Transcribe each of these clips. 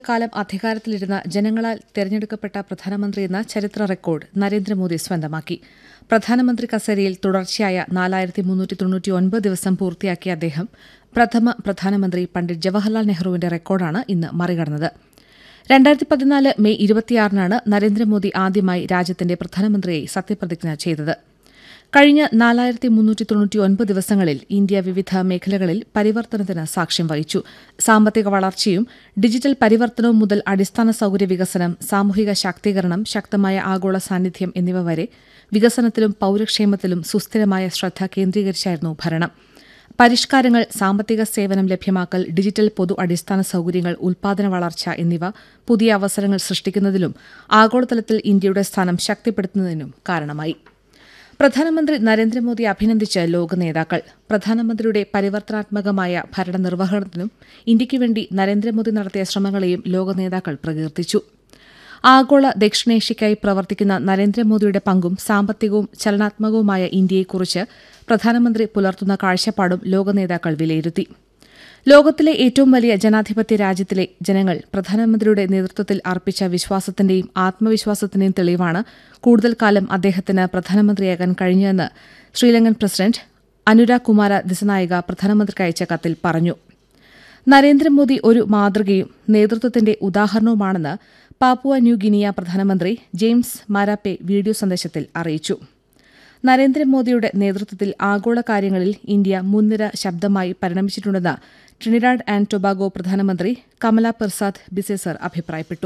കാലം അധികാരത്തിലിരുന്ന ജനങ്ങളാൽ തെരഞ്ഞെടുക്കപ്പെട്ട പ്രധാനമന്ത്രിയെന്ന ചരിത്ര റെക്കോർഡ് നരേന്ദ്രമോദി സ്വന്തമാക്കി പ്രധാനമന്ത്രി കസേരയിൽ തുടർച്ചയായ നാലായിരത്തി മുന്നൂറ്റി തൊണ്ണൂറ്റിയൊൻപത് ദിവസം പൂർത്തിയാക്കിയ അദ്ദേഹം പ്രഥമ പ്രധാനമന്ത്രി പണ്ഡിറ്റ് ജവഹർലാൽ നെഹ്റുവിന്റെ റെക്കോർഡാണ് ഇന്ന് മറികടന്നത് രണ്ടായിരത്തി പതിനാല് മെയ് ഇരുപത്തിയാറിനാണ് നരേന്ദ്രമോദി ആദ്യമായി രാജ്യത്തിന്റെ പ്രധാനമന്ത്രിയായി സത്യപ്രതിജ്ഞ ചെയ്തത് കഴിഞ്ഞ നാലായിരത്തി മുന്നൂറ്റി തൊണ്ണൂറ്റിയൊൻപത് ദിവസങ്ങളിൽ ഇന്ത്യ വിവിധ മേഖലകളിൽ പരിവർത്തനത്തിന് സാക്ഷ്യം വഹിച്ചു സാമ്പത്തിക വളർച്ചയും ഡിജിറ്റൽ പരിവർത്തനവും മുതൽ അടിസ്ഥാന സൌകര്യ വികസനം സാമൂഹിക ശാക്തീകരണം ശക്തമായ ആഗോള സാന്നിധ്യം എന്നിവ വരെ വികസനത്തിലും പൌരക്ഷേമത്തിലും സുസ്ഥിരമായ ശ്രദ്ധ കേന്ദ്രീകരിച്ചായിരുന്നു ഭരണം പരിഷ്കാരങ്ങൾ സാമ്പത്തിക സേവനം ലഭ്യമാക്കൽ ഡിജിറ്റൽ പൊതു അടിസ്ഥാന സൌകര്യങ്ങൾ ഉൽപാദന വളർച്ച എന്നിവ പുതിയ അവസരങ്ങൾ സൃഷ്ടിക്കുന്നതിലും ആഗോളതലത്തിൽ ഇന്ത്യയുടെ സ്ഥാനം ശക്തിപ്പെടുത്തുന്നതിനും കാരണമായി പ്രധാനമന്ത്രി നരേന്ദ്രമോദി അഭിനന്ദിച്ച് ലോക നേതാക്കൾ പ്രധാനമന്ത്രിയുടെ പരിവർത്തനാത്മകമായ ഭരണനിർവഹണത്തിനും ഇന്ത്യയ്ക്കുവേണ്ടി നരേന്ദ്രമോദി നടത്തിയ ശ്രമങ്ങളെയും ലോക നേതാക്കൾ പ്രകീർത്തിച്ചു ആഗോള ദക്ഷിണേഷ്യയ്ക്കായി പ്രവർത്തിക്കുന്ന നരേന്ദ്രമോദിയുടെ പങ്കും സാമ്പത്തികവും ചലനാത്മകവുമായ ഇന്ത്യയെക്കുറിച്ച് പ്രധാനമന്ത്രി പുലർത്തുന്ന കാഴ്ചപ്പാടും ലോക നേതാക്കൾ വിലയിരുത്തി ലോകത്തിലെ ഏറ്റവും വലിയ ജനാധിപത്യ രാജ്യത്തിലെ ജനങ്ങൾ പ്രധാനമന്ത്രിയുടെ നേതൃത്വത്തിൽ അർപ്പിച്ച വിശ്വാസത്തിന്റെയും ആത്മവിശ്വാസത്തിന്റെയും തെളിവാണ് കൂടുതൽ കാലം അദ്ദേഹത്തിന് പ്രധാനമന്ത്രിയാകാൻ കഴിഞ്ഞതെന്ന് ശ്രീലങ്കൻ പ്രസിഡന്റ് അനുരാഗ് കുമാര ദിസനായിക പ്രധാനമന്ത്രിക്ക് അയച്ച കത്തിൽ പറഞ്ഞു നരേന്ദ്രമോദി ഒരു മാതൃകയും നേതൃത്വത്തിന്റെ ഉദാഹരണവുമാണെന്ന് പാപ്പുവ ന്യൂ ഗിനിയ പ്രധാനമന്ത്രി ജെയിംസ് മാരാപ്പെ വീഡിയോ സന്ദേശത്തിൽ അറിയിച്ചു നരേന്ദ്രമോദിയുടെ നേതൃത്വത്തിൽ ആഗോള കാര്യങ്ങളിൽ ഇന്ത്യ മുൻനിര ശബ്ദമായി പരിണമിച്ചിട്ടുണ്ടെന്ന് ട്രിനിഡാഡ് ആൻഡ് ടൊബാഗോ പ്രധാനമന്ത്രി കമല പെർസാദ് ബിസേസർ അഭിപ്രായപ്പെട്ടു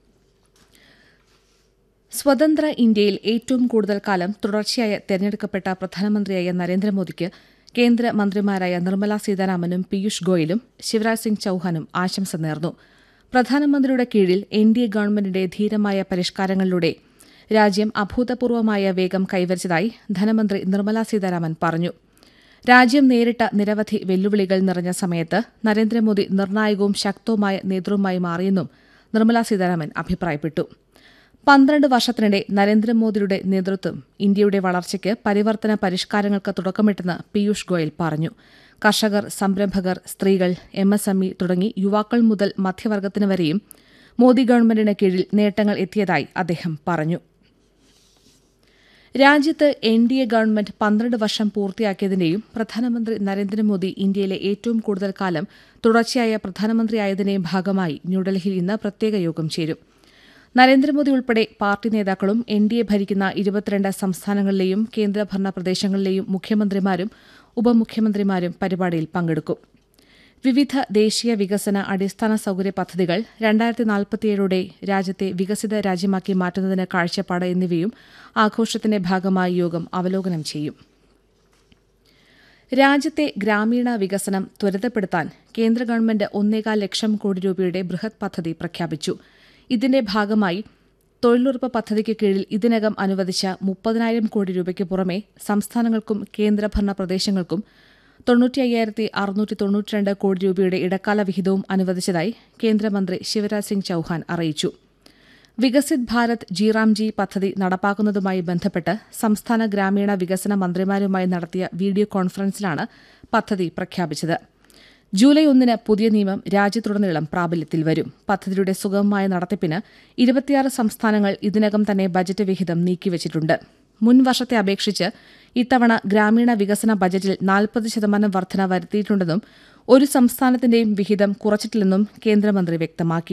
സ്വതന്ത്ര ഇന്ത്യയിൽ ഏറ്റവും കൂടുതൽ കാലം തുടർച്ചയായ തെരഞ്ഞെടുക്കപ്പെട്ട പ്രധാനമന്ത്രിയായ നരേന്ദ്രമോദിക്ക് കേന്ദ്ര മന്ത്രിമാരായ നിർമ്മല സീതാരാമനും പീയൂഷ് ഗോയലും ശിവരാജ് സിംഗ് ചൌഹാനും ആശംസ നേർന്നു പ്രധാനമന്ത്രിയുടെ കീഴിൽ എൻ ഡി എ ഗവൺമെന്റിന്റെ ധീരമായ പരിഷ്കാരങ്ങളിലൂടെ രാജ്യം അഭൂതപൂർവമായ വേഗം കൈവരിച്ചതായി ധനമന്ത്രി നിർമ്മല സീതാരാമൻ പറഞ്ഞു രാജ്യം നേരിട്ട നിരവധി വെല്ലുവിളികൾ നിറഞ്ഞ സമയത്ത് നരേന്ദ്രമോദി നിർണായകവും ശക്തവുമായ നേതൃവുമായി മാറിയെന്നും നിർമ്മല സീതാരാമൻ അഭിപ്രായപ്പെട്ടു പന്ത്രണ്ട് വർഷത്തിനിടെ നരേന്ദ്രമോദിയുടെ നേതൃത്വം ഇന്ത്യയുടെ വളർച്ചയ്ക്ക് പരിവർത്തന പരിഷ്കാരങ്ങൾക്ക് തുടക്കമിട്ടെന്ന് പീയൂഷ് ഗോയൽ പറഞ്ഞു കർഷകർ സംരംഭകർ സ്ത്രീകൾ എം എസ് എം ഇ തുടങ്ങി യുവാക്കൾ മുതൽ മധ്യവർഗത്തിന് വരെയും മോദി ഗവൺമെന്റിന് കീഴിൽ നേട്ടങ്ങൾ എത്തിയതായി അദ്ദേഹം പറഞ്ഞു രാജ്യത്ത് എൻ ഡി എ ഗവൺമെന്റ് പന്ത്രണ്ട് വർഷം പൂർത്തിയാക്കിയതിന്റെയും പ്രധാനമന്ത്രി നരേന്ദ്രമോദി ഇന്ത്യയിലെ ഏറ്റവും കൂടുതൽ കാലം തുടർച്ചയായ പ്രധാനമന്ത്രിയായതിന്റെയും ഭാഗമായി ന്യൂഡൽഹിയിൽ ഇന്ന് പ്രത്യേക യോഗം ചേരും നരേന്ദ്രമോദി ഉൾപ്പെടെ പാർട്ടി നേതാക്കളും എൻ ഡി എ ഭരിക്കുന്ന ഇരുപത്തിരണ്ട് സംസ്ഥാനങ്ങളിലെയും കേന്ദ്രഭരണ പ്രദേശങ്ങളിലെയും മുഖ്യമന്ത്രിമാരും ഉപമുഖ്യമന്ത്രിമാരും പരിപാടിയിൽ പങ്കെടുക്കും വിവിധ ദേശീയ വികസന അടിസ്ഥാന സൌകര്യ പദ്ധതികൾ രണ്ടായിരത്തി നാൽപ്പത്തിയേഴോടെ രാജ്യത്തെ വികസിത രാജ്യമാക്കി മാറ്റുന്നതിന് കാഴ്ചപ്പാട് എന്നിവയും ആഘോഷത്തിന്റെ ഭാഗമായി യോഗം അവലോകനം ചെയ്യും രാജ്യത്തെ ഗ്രാമീണ വികസനം ത്വരിതപ്പെടുത്താൻ കേന്ദ്ര ഗവൺമെന്റ് ഒന്നേകാൽ ലക്ഷം കോടി രൂപയുടെ ബൃഹത് പദ്ധതി പ്രഖ്യാപിച്ചു ഇതിന്റെ ഭാഗമായി തൊഴിലുറപ്പ് പദ്ധതിക്ക് കീഴിൽ ഇതിനകം അനുവദിച്ച മുപ്പതിനായിരം കോടി രൂപയ്ക്ക് പുറമെ സംസ്ഥാനങ്ങൾക്കും കേന്ദ്രഭരണ പ്രദേശങ്ങൾക്കും തൊണ്ണൂറ്റി അയ്യായിരത്തി അറുന്നൂറ്റി തൊണ്ണൂറ്റിരണ്ട് കോടി രൂപയുടെ ഇടക്കാല വിഹിതവും അനുവദിച്ചതായി കേന്ദ്രമന്ത്രി ശിവരാജ് സിംഗ് ചൌഹാൻ അറിയിച്ചു വികസിത് ഭാരത് ജിറാംജി പദ്ധതി നടപ്പാക്കുന്നതുമായി ബന്ധപ്പെട്ട് സംസ്ഥാന ഗ്രാമീണ വികസന മന്ത്രിമാരുമായി നടത്തിയ വീഡിയോ കോൺഫറൻസിലാണ് പദ്ധതി പ്രഖ്യാപിച്ചത് ജൂലൈ ഒന്നിന് പുതിയ നിയമം രാജ്യത്തുടനീളം പ്രാബല്യത്തിൽ വരും പദ്ധതിയുടെ സുഗമമായ നടത്തിപ്പിന് ഇരുപത്തിയാറ് സംസ്ഥാനങ്ങൾ ഇതിനകം തന്നെ ബജറ്റ് വിഹിതം നീക്കിവച്ചിട്ടുണ്ട് മുൻ വർഷത്തെ അപേക്ഷിച്ച് ഇത്തവണ ഗ്രാമീണ വികസന ബജറ്റിൽ നാൽപ്പത് ശതമാനം വർധന വരുത്തിയിട്ടുണ്ടെന്നും ഒരു സംസ്ഥാനത്തിന്റെയും വിഹിതം കുറച്ചിട്ടില്ലെന്നും കേന്ദ്രമന്ത്രി വ്യക്തമാക്കി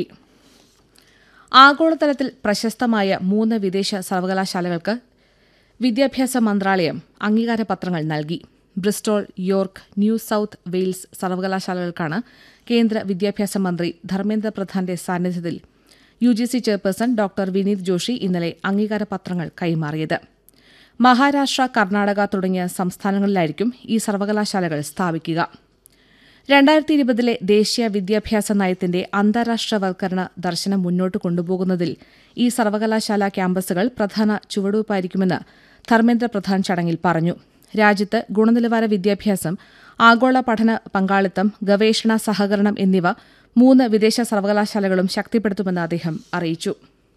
ആഗോളതലത്തിൽ പ്രശസ്തമായ മൂന്ന് വിദേശ സർവകലാശാലകൾക്ക് വിദ്യാഭ്യാസ മന്ത്രാലയം അംഗീകാരപത്രങ്ങൾ നൽകി Bristol York New South Wales സർവകലാശാലകൾക്കാണ് കേന്ദ്ര വിദ്യാഭ്യാസ മന്ത്രി ധർമ്മേന്ദ്ര പ്രധാന്റെ സാന്നിധ്യത്തിൽ U G C chairperson doctor Vineet Joshi ഇന്നലെ അംഗീകാരപത്രങ്ങൾ കൈമാറിയത് മഹാരാഷ്ട്ര കർണാടക തുടങ്ങിയ സംസ്ഥാനങ്ങളിലായിരിക്കും ഈ സർവകലാശാലകൾ സ്ഥാപിക്കുക രണ്ടായിരത്തി ഇരുപതിലെ ദേശീയ വിദ്യാഭ്യാസ നയത്തിന്റെ അന്താരാഷ്ട്രവൽക്കരണ ദർശനം മുന്നോട്ട് കൊണ്ടുപോകുന്നതിൽ ഈ സർവകലാശാല ക്യാമ്പസുകൾ പ്രധാന ചുവടുവയ്പായിരിക്കുമെന്ന് ധർമ്മേന്ദ്ര പ്രധാൻ ചടങ്ങിൽ പറഞ്ഞു രാജ്യത്ത് ഗുണനിലവാര വിദ്യാഭ്യാസം ആഗോള പഠന പങ്കാളിത്തം ഗവേഷണ സഹകരണം എന്നിവ മൂന്ന് വിദേശ സർവകലാശാലകളും ശക്തിപ്പെടുത്തുമെന്ന് അദ്ദേഹം അറിയിച്ചു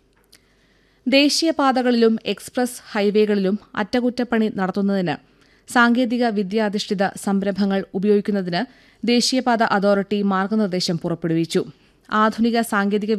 ദേശീയപാതകളിലും എക്സ്പ്രസ് ഹൈവേകളിലും അറ്റകുറ്റപ്പണി നടത്തുന്നതിന് സാങ്കേതിക വിദ്യാധിഷ്ഠിത സംരംഭങ്ങൾ ഉപയോഗിക്കുന്നതിന് ദേശീയപാത അതോറിറ്റി മാർഗനിർദ്ദേശം പുറപ്പെടുവിച്ചു ആധുനിക സാങ്കേതിക